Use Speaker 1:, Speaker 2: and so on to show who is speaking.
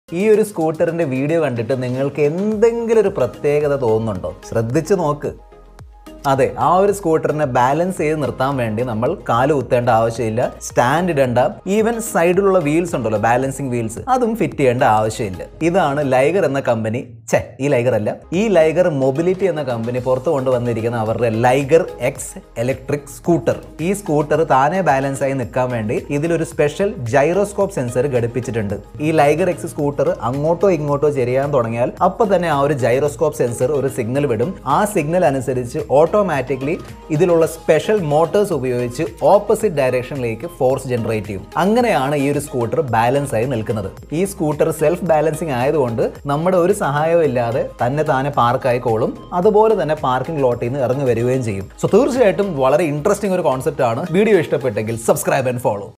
Speaker 1: ഈ ഒരു സ്കൂട്ടറിന്റെ വീഡിയോ കണ്ടിട്ട് നിങ്ങൾക്ക് എന്തെങ്കിലും ഒരു പ്രത്യേകത തോന്നുന്നുണ്ടോ ശ്രദ്ധിച്ചു നോക്ക് അതെ ആ ഒരു സ്കൂട്ടറിനെ ബാലൻസ് ചെയ്ത് നിർത്താൻ വേണ്ടി നമ്മൾ കാല് കുത്തേണ്ട ആവശ്യമില്ല സ്റ്റാൻഡ് ഇടണ്ട ഈവൻ സൈഡിലുള്ള വീൽസ് ഉണ്ടല്ലോ ബാലൻസിങ് വീൽസ് അതും ഫിറ്റ് ചെയ്യേണ്ട ആവശ്യമില്ല ഇതാണ് ലൈഗർ എന്ന കമ്പനി ഛേ ഈ ലൈഗർ അല്ല ഈ ലൈഗർ മൊബിലിറ്റി എന്ന കമ്പനി പുറത്തു കൊണ്ടുവന്നിരിക്കുന്ന അവരുടെ ലൈഗർ എക്സ് ഇലക്ട്രിക് സ്കൂട്ടർ ഈ സ്കൂട്ടർ താനെ ബാലൻസ് ആയി നിൽക്കാൻ വേണ്ടി ഇതിലൊരു സ്പെഷ്യൽ ജൈറോസ്കോപ്പ് സെൻസർ ഘടിപ്പിച്ചിട്ടുണ്ട് ഈ ലൈഗർ എക്സ് സ്കൂട്ടർ അങ്ങോട്ടോ ഇങ്ങോട്ടോ ചെരിയാൻ തുടങ്ങിയാൽ അപ്പൊ തന്നെ ആ ഒരു ജൈറോസ്കോപ്പ് സെൻസർ ഒരു സിഗ്നൽ വിടും ആ സിഗ്നൽ അനുസരിച്ച് ഓട്ടോമാറ്റിക്കലി ഇതിലുള്ള സ്പെഷ്യൽ മോട്ടോഴ്സ് ഉപയോഗിച്ച് ഓപ്പോസിറ്റ് ഡയറക്ഷനിലേക്ക് ഫോഴ്സ് ജനറേറ്റ് ചെയ്യും അങ്ങനെയാണ് ഈ ഒരു സ്കൂട്ടർ ബാലൻസ് ആയി നിൽക്കുന്നത് ഈ സ്കൂട്ടർ സെൽഫ് ബാലൻസിങ് ആയതുകൊണ്ട് നമ്മുടെ ഒരു സഹായവും ഇല്ലാതെ തന്നെ താനെ പാർക്ക് ആയിക്കോളും അതുപോലെ തന്നെ പാർക്കിംഗ് ലോട്ടിൽ നിന്ന് ഇറങ്ങി വരികയും ചെയ്യും സോ തീർച്ചയായിട്ടും വളരെ ഇൻട്രസ്റ്റിംഗ് ഒരു കോൺസെപ്റ്റ് ആണ് വീഡിയോ ഇഷ്ടപ്പെട്ടെങ്കിൽ സബ്സ്ക്രൈബ് ആൻഡ് ഫോളോ